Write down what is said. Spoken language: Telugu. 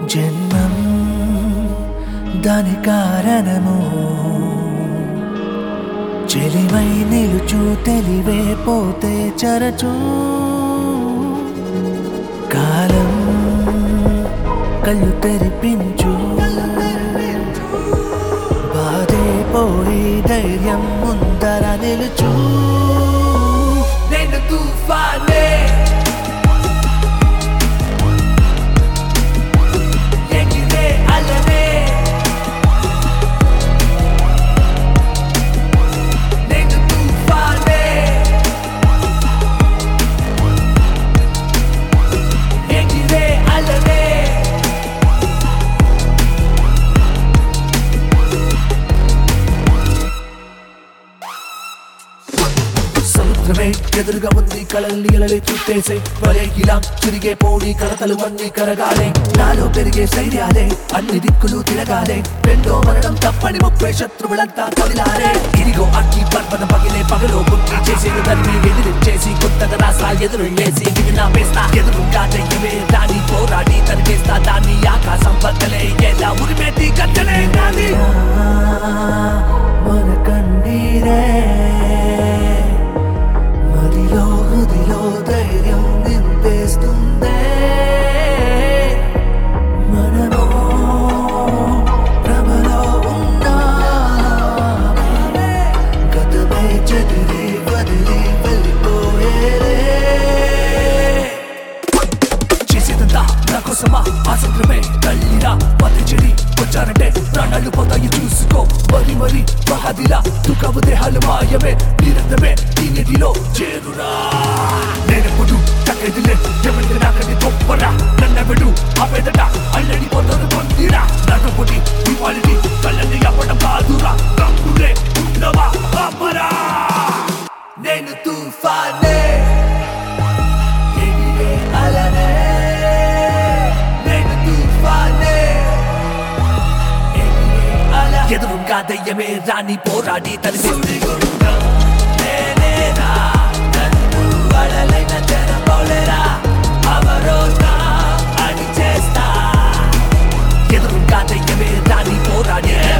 జన్మం దాని కారణము చెలిమై నిలుచు తెలివే పోతే చరచు కాలం కళ్ళు తెరిపించు బాధే పోయి ధైర్యం ముందర నిలుచు నేను తుఫానే ఎగిరే అలనే నేను తుఫానే ఎగిరే అలనే సముద్రమే ఎదురుగా ఉంది కళల్ని అలలే చుట్టేసే వలే ఇలా తిరిగే పోనీ కడతలు అన్ని కరగాలే నాలో పెరిగే ధైర్యాలే అన్ని దిక్కులు తిరగాలే రెండో మరణం తప్పని ముప్పై శత్రువులంతా కదిలారే ఇదిగో అగ్గి పర్వతం పగిలే పగలో బుద్ధి చేసేది దాన్ని ఎదిరించేసి కొత్తగా రాసా ఎదురు వేసి దిగి నా వేస్తా ఎదురుగా దయ్యమే దాన్ని పోరాడి తరివేస్తా దాన్ని ఆకాశం బద్దలే ఎలా ఉరిమేటి గద్దలే నాది మన కన్నీరే మదిలో హృదిలో ధైర్యం నింపేస్తుందే మనమో భ్రమలో ఉన్నామే గతమే చెదిరి వదిలి వెళ్ళిపోయేలే చేసేదంతా నా కోసమా ఆసక్రమే తల్లిరా పది చెడి వచ్చారంటే ప్రాణాలు పోతాయి చూసుకో మరి మరి మహాదిలా దుఃఖము దేహాలు మాయమే నిరంతరమే దీనిలో చేరురా నేనెప్పుడు తగ్గదిలే ఎవరి నాకది గొప్పరా నన్నెవడు ఆపేదట అల్లడి పొందరు పొందిరా నాతో పొడి ఇవాళని కళ్ళని అవ్వడం కాదురా తప్పులే ఉండవా అమ్మరా నేను తుఫానే ఎగిరే అలనే నేను తుఫానే ఎగిరే అల ఎదురుగా దయ్యమే రాని పోరాడి తలిసి నేనేరా నన్ను అడలైన జనపోలేరా అవరోధా అని చేస్తా ఎదురుగా దయ్యమే రాని పోరాడి